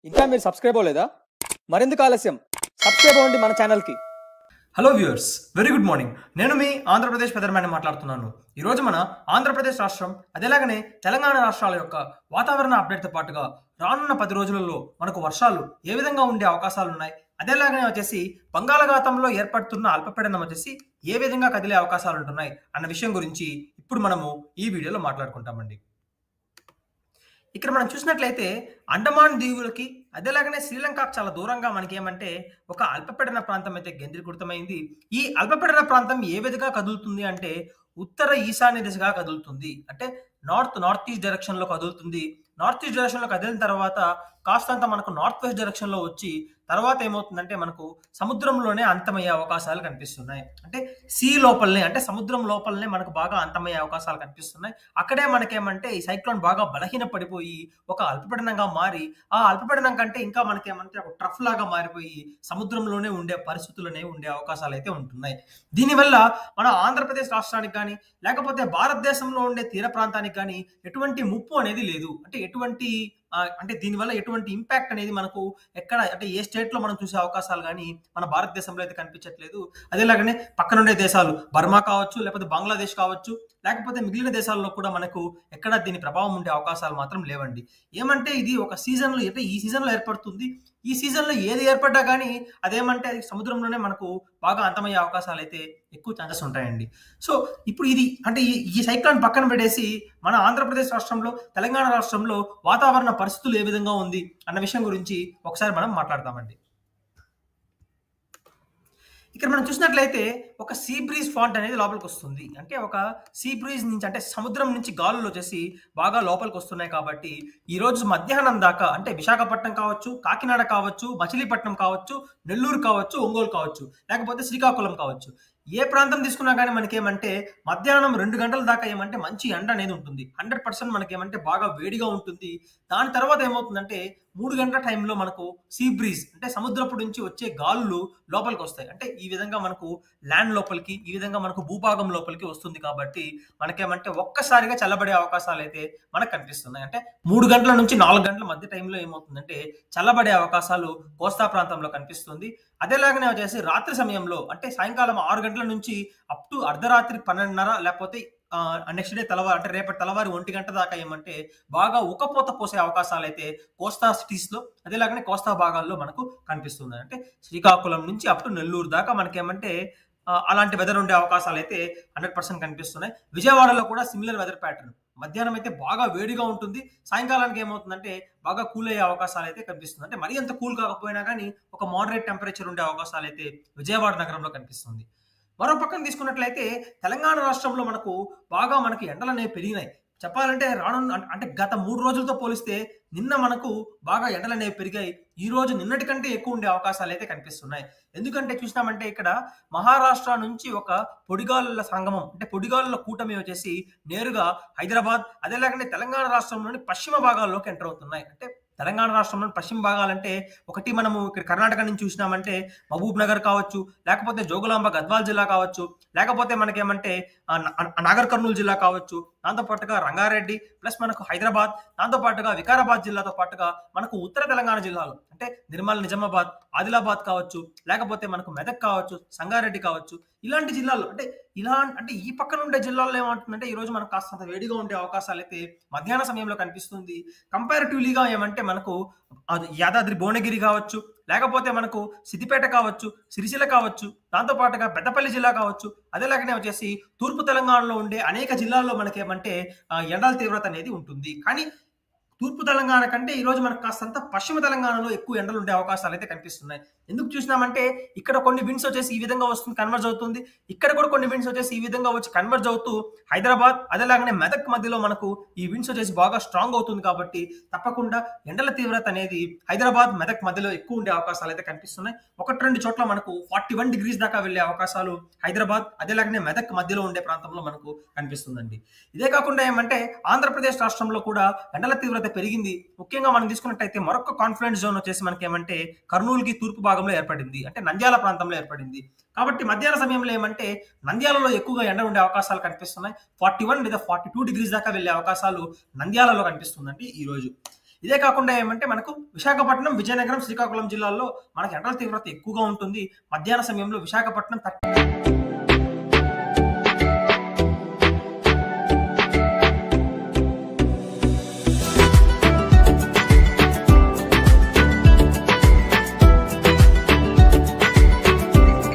ఇంకా మీరు సబ్స్క్రైబ్ అవ్వలేదా మరెందుకు ఆలస్యం సబ్స్క్రైబ్ అవ్వండి మన ఛానల్కి hello viewers very good morning నేను మీ ఆంధ్రప్రదేశ్ పెదరమని మాట్లాడుతున్నాను ఈరోజు మన ఆంధ్రప్రదేశ్ రాష్ట్రం అదేలాగనే తెలంగాణ రాష్ట్రాల యొక్క వాతావరణ అప్డేట్తో పాటుగా రానున్న పది రోజులలో మనకు వర్షాలు ఏ విధంగా ఉండే అవకాశాలు ఉన్నాయి అదేలాగనే వచ్చేసి బంగాళాఖాతంలో ఏర్పడుతున్న అల్పపీడనం వచ్చేసి ఏ విధంగా కదిలే అవకాశాలు ఉంటున్నాయి అన్న విషయం గురించి ఇప్పుడు మనము ఈ వీడియోలో మాట్లాడుకుంటామండి ఇక్కడ మనం చూసినట్లయితే అండమాన్ దీవులకి అదేలాగానే శ్రీలంకకు చాలా దూరంగా మనకి ఏమంటే ఒక అల్పపీడన ప్రాంతం అయితే కేంద్రీకృతమైంది ఈ అల్పపీడన ప్రాంతం ఏ విధంగా కదులుతుంది అంటే ఉత్తర ఈశాన్య దిశగా కదులుతుంది అంటే నార్త్ నార్త్ ఈస్ట్ డైరెక్షన్ లో కదులుతుంది నార్త్ ఈస్ట్ డైరెక్షన్ లో కదిలిన తర్వాత కాస్తంత మనకు నార్త్ వెస్ట్ డైరెక్షన్ లో వచ్చి తర్వాత ఏమవుతుందంటే మనకు సముద్రంలోనే అంతమయ్యే అవకాశాలు కనిపిస్తున్నాయి అంటే సీ లోపలనే అంటే సముద్రం లోపలనే మనకు బాగా అంతమయ్యే అవకాశాలు కనిపిస్తున్నాయి అక్కడే మనకేమంటే ఈ సైక్లోన్ బాగా బలహీన పడిపోయి ఒక అల్పపీడనంగా మారి ఆ అల్పపీడనం కంటే ఇంకా మనకేమంటే ఒక ట్రఫ్ లాగా మారిపోయి సముద్రంలోనే ఉండే పరిస్థితులు అనేవి ఉండే అవకాశాలు అయితే ఉంటున్నాయి దీనివల్ల మన ఆంధ్రప్రదేశ్ రాష్ట్రానికి కానీ లేకపోతే భారతదేశంలో ఉండే తీర ప్రాంతానికి కానీ ఎటువంటి ముప్పు అనేది లేదు అంటే ఎటువంటి ఆ, అంటే దీనివల్ల ఎటువంటి ఇంపాక్ట్ అనేది మనకు ఎక్కడ అంటే ఏ స్టేట్ లో మనం చూసే అవకాశాలు కానీ మన భారతదేశంలో అయితే కనిపించట్లేదు అదేలాగానే పక్కనుండే దేశాలు బర్మా కావచ్చు లేకపోతే బంగ్లాదేశ్ కావచ్చు లేకపోతే మిగిలిన దేశాల్లో కూడా మనకు ఎక్కడ దీని ప్రభావం ఉండే అవకాశాలు మాత్రం లేవండి ఏమంటే ఇది ఒక సీజన్ లో అంటే ఈ సీజన్ లో ఏర్పడుతుంది ఈ సీజన్ లో ఏది ఏర్పడ్డా కానీ అదేమంటే అది సముద్రంలోనే మనకు బాగా అంతమయ్యే అవకాశాలు అయితే ఎక్కువ ఛాన్సెస్ ఉంటాయండి సో ఇప్పుడు ఇది అంటే ఈ ఈ సైక్లాన్ పక్కన పెట్టేసి మన ఆంధ్రప్రదేశ్ రాష్ట్రంలో తెలంగాణ రాష్ట్రంలో వాతావరణ పరిస్థితులు ఏ విధంగా ఉంది అన్న విషయం గురించి ఒకసారి మనం మాట్లాడదామండి ఇక్కడ మనం చూసినట్లయితే ఒక సీ బ్రీజ్ ఫాంట్ అనేది లోపలికి వస్తుంది అంటే ఒక సీ బ్రీజ్ నుంచి అంటే సముద్రం నుంచి గాలులు వచ్చేసి బాగా లోపలికి వస్తున్నాయి కాబట్టి ఈ రోజు మధ్యాహ్నం దాకా అంటే విశాఖపట్నం కావచ్చు కాకినాడ కావచ్చు మచిలీపట్నం కావచ్చు నెల్లూరు కావచ్చు ఒంగోలు కావచ్చు లేకపోతే శ్రీకాకుళం కావచ్చు ఏ ప్రాంతం తీసుకున్నా కానీ మనకేమంటే మధ్యాహ్నం రెండు గంటల దాకా ఏమంటే మంచి ఎండ అనేది ఉంటుంది హండ్రెడ్ పర్సెంట్ మనకేమంటే బాగా వేడిగా ఉంటుంది దాని తర్వాత ఏమవుతుందంటే మూడు గంటల టైంలో మనకు సీ బ్రీజ్ అంటే సముద్రపు నుంచి వచ్చే గాలులు లోపలికి వస్తాయి అంటే ఈ విధంగా మనకు ల్యాండ్ లోపలికి ఈ విధంగా మనకు భూభాగం లోపలికి వస్తుంది కాబట్టి మనకేమంటే ఒక్కసారిగా చల్లబడే అవకాశాలు అయితే మనకు కనిపిస్తున్నాయి అంటే మూడు గంటల నుంచి నాలుగు గంటల మధ్య టైంలో ఏమవుతుందంటే చల్లబడే అవకాశాలు కోస్తా ప్రాంతంలో కనిపిస్తుంది అదేలాగానే వచ్చేసి రాత్రి సమయంలో అంటే సాయంకాలం ఆరు గంటల నుంచి అప్ టు అర్ధరాత్రి పన్నెండున్నర లేకపోతే నెక్స్ట్ డే తెల్లవారు అంటే రేపటి తెల్లవారి ఒంటి గంట దాకా ఏమంటే బాగా ఉకపోత పోసే అవకాశాలు అయితే కోస్తా సిటీస్ లో అదేలాగానే కోస్తా భాగాల్లో మనకు కనిపిస్తుంది అంటే శ్రీకాకుళం నుంచి అప్ టు నెల్లూరు దాకా మనకేమంటే ఆ, అలాంటి వెదర్ ఉండే అవకాశాలు అయితే హండ్రెడ్ పర్సెంట్ కనిపిస్తున్నాయి విజయవాడలో కూడా సిమిలర్ వెదర్ ప్యాటర్న్ మధ్యాహ్నం అయితే బాగా వేడిగా ఉంటుంది సాయంకాలానికి ఏమవుతుందంటే బాగా కూల్ అయ్యే అవకాశాలు అయితే కనిపిస్తుంది అంటే మరీ అంత కూల్ కాకపోయినా కానీ ఒక మోడరేట్ టెంపరేచర్ ఉండే అవకాశాలు అయితే విజయవాడ నగరంలో కనిపిస్తుంది మరో పక్కన తీసుకున్నట్లయితే తెలంగాణ రాష్ట్రంలో మనకు బాగా మనకి ఎండలు అనేవి పెరిగినాయి చెప్పాలంటే రానున్న అంటే గత మూడు రోజులతో పోలిస్తే నిన్న మనకు బాగా ఎండలు అనేవి పెరిగాయి ఈ రోజు నిన్నటి కంటే ఎక్కువ ఉండే అవకాశాలు అయితే కనిపిస్తున్నాయి ఎందుకంటే చూసినామంటే ఇక్కడ మహారాష్ట్ర నుంచి ఒక పొడిగాలుల సంగమం అంటే పొడిగాలుల కూటమి వచ్చేసి నేరుగా హైదరాబాద్ అదేలాగానే తెలంగాణ రాష్ట్రంలోని పశ్చిమ భాగాల్లోకి ఎంటర్ అవుతున్నాయి అంటే తెలంగాణ రాష్ట్రంలోని పశ్చిమ భాగాలంటే ఒకటి మనము ఇక్కడ కర్ణాటక నుంచి చూసినామంటే మహబూబ్ నగర్ కావచ్చు లేకపోతే జోగులాంబ గద్వాల్ జిల్లా కావచ్చు లేకపోతే మనకేమంటే ఆ, న- నాగర్ కర్నూలు జిల్లా కావచ్చు దాంతో పాటుగా రంగారెడ్డి ప్లస్ మనకు హైదరాబాద్ దాంతో పాటుగా వికారాబాద్ జిల్లాతో పాటుగా మనకు ఉత్తర తెలంగాణ జిల్లాలు అంటే నిర్మల్ నిజామాబాద్ ఆదిలాబాద్ కావచ్చు లేకపోతే మనకు మెదక్ కావచ్చు సంగారెడ్డి కావచ్చు ఇలాంటి జిల్లాలు అంటే ఇలా అంటే ఈ పక్కన ఉండే జిల్లాల్లో ఏమంటుందంటే ఈ రోజు మనకు కాస్తంత వేడిగా ఉండే అవకాశాలు అయితే మధ్యాహ్న సమయంలో కనిపిస్తుంది కంపారిటివ్లీగా ఏమంటే మనకు అది యాదాద్రి భువనగిరి కావచ్చు లేకపోతే మనకు సిద్దిపేట కావచ్చు సిరిసిల్ల కావచ్చు దాంతో పాటుగా పెద్దపల్లి జిల్లా కావచ్చు అదేలాగానే వచ్చేసి తూర్పు తెలంగాణలో ఉండే అనేక జిల్లాల్లో మనకేమంటే ఆ, ఎండల తీవ్రత అనేది ఉంటుంది కానీ తూర్పు తెలంగాణ కంటే ఈ రోజు మనకు కాస్తంత పశ్చిమ తెలంగాణలో ఎక్కువ ఎండలు ఉండే అవకాశాలు అయితే కనిపిస్తున్నాయి ఎందుకు చూసినామంటే ఇక్కడ కొన్ని విండ్స్ వచ్చేసి ఈ విధంగా వస్తుంది కన్వర్జ్ అవుతుంది ఇక్కడ కూడా కొన్ని విండ్స్ వచ్చేసి ఈ విధంగా వచ్చి కన్వర్జ్ అవుతూ హైదరాబాద్ అదేలాగానే మెదక్ మధ్యలో మనకు ఈ విండ్స్ వచ్చేసి బాగా స్ట్రాంగ్ అవుతుంది కాబట్టి తప్పకుండా ఎండల తీవ్రత అనేది హైదరాబాద్ మెదక్ మధ్యలో ఎక్కువ ఉండే అవకాశాలు అయితే కనిపిస్తున్నాయి ఒకటి రెండు చోట్ల మనకు ఫార్టీ వన్ డిగ్రీస్ దాకా వెళ్లే అవకాశాలు హైదరాబాద్ అదేలాగానే మెదక్ మధ్యలో ఉండే ప్రాంతంలో మనకు కనిపిస్తుందండి ఇదే కాకుండా ఏమంటే ఆంధ్రప్రదేశ్ రాష్ట్రంలో కూడా ఎండల తీవ్రత పెరిగింది ముఖ్యంగా మనం తీసుకున్నట్టయితే మరొక కాన్ఫిడెన్స్ జోన్ వచ్చేసి మనకి ఏమంటే కర్నూలుకి తూర్పు భాగంలో ఏర్పడింది అంటే నంద్యాల ప్రాంతంలో ఏర్పడింది కాబట్టి మధ్యాహ్న సమయంలో ఏమంటే నంద్యాలలో ఎక్కువగా ఎండ ఉండే అవకాశాలు కనిపిస్తున్నాయి ఫార్టీ వన్ లేదా ఫార్టీ టూ డిగ్రీస్ దాకా వెళ్ళే అవకాశాలు నంద్యాలలో కనిపిస్తుందండి ఈ రోజు ఇదే కాకుండా ఏమంటే మనకు విశాఖపట్నం విజయనగరం శ్రీకాకుళం జిల్లాల్లో మనకి ఎండల తీవ్రత ఎక్కువగా ఉంటుంది మధ్యాహ్న సమయంలో విశాఖపట్నం థర్టీ